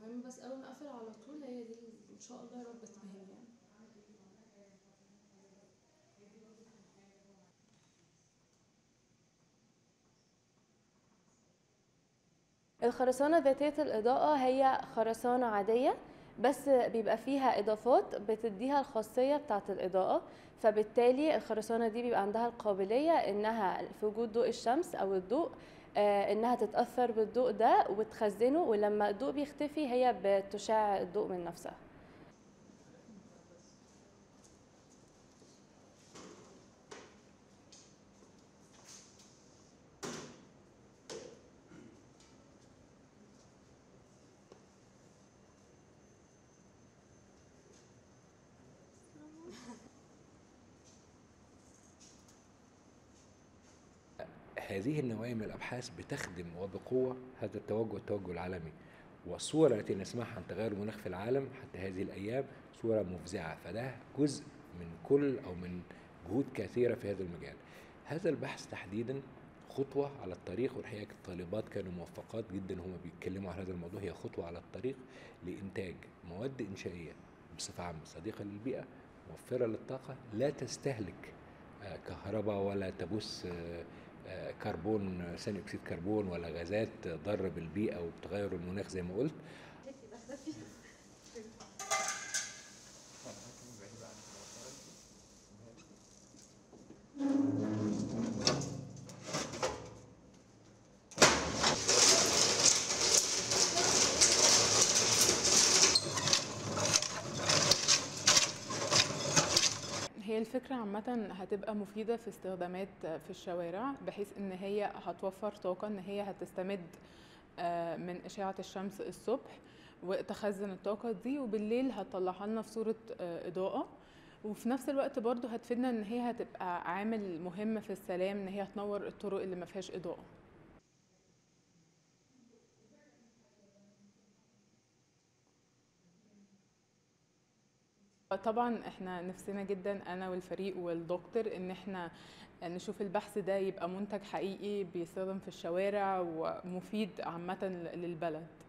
المهم بس اول ما اقفل على طول هي دي ان شاء الله يا رب تبهر يعني الخرسانة ذاتية الإضاءة هي خرسانة عادية بس بيبقى فيها إضافات بتديها الخاصية بتاعة الإضاءة فبالتالي الخرسانة دي بيبقى عندها القابلية إنها في وجود ضوء الشمس أو الضوء آه، إنها تتأثر بالضوء ده وتخزنه ولما الضوء بيختفي هي بتشع الضوء من نفسها هذه النوعية من الأبحاث بتخدم وبقوة هذا التوجه التوجه العالمي والصورة التي نسمعها عن تغير المناخ في العالم حتى هذه الأيام صورة مفزعة فده جزء من كل أو من جهود كثيرة في هذا المجال هذا البحث تحديدا خطوة على الطريق والحقيقة الطالبات كانوا موفقات جدا هم بيتكلموا عن هذا الموضوع هي خطوة على الطريق لإنتاج مواد إنشائية بصفة عامة صديقة للبيئة موفرة للطاقة لا تستهلك آه، كهرباء ولا تبث آه، آه، كربون ثاني اكسيد كربون ولا غازات ضاره بالبيئه وبتغير المناخ زي ما قلت هي الفكرة عامة هتبقى مفيدة في استخدامات في الشوارع بحيث ان هي هتوفر طاقة ان هي هتستمد آه، من اشعة الشمس الصبح وتخزن الطاقة دي وبالليل هتطلعها لنا في صورة آه، اضاءة وفي نفس الوقت برضو هتفيدنا ان هي هتبقى عامل مهم في السلام ان هي هتنور الطرق اللي ما فيهاش اضاءة طبعا احنا نفسنا جدا انا والفريق والدكتور ان احنا نشوف البحث ده يبقى منتج حقيقي بيستخدم في الشوارع ومفيد عامة للبلد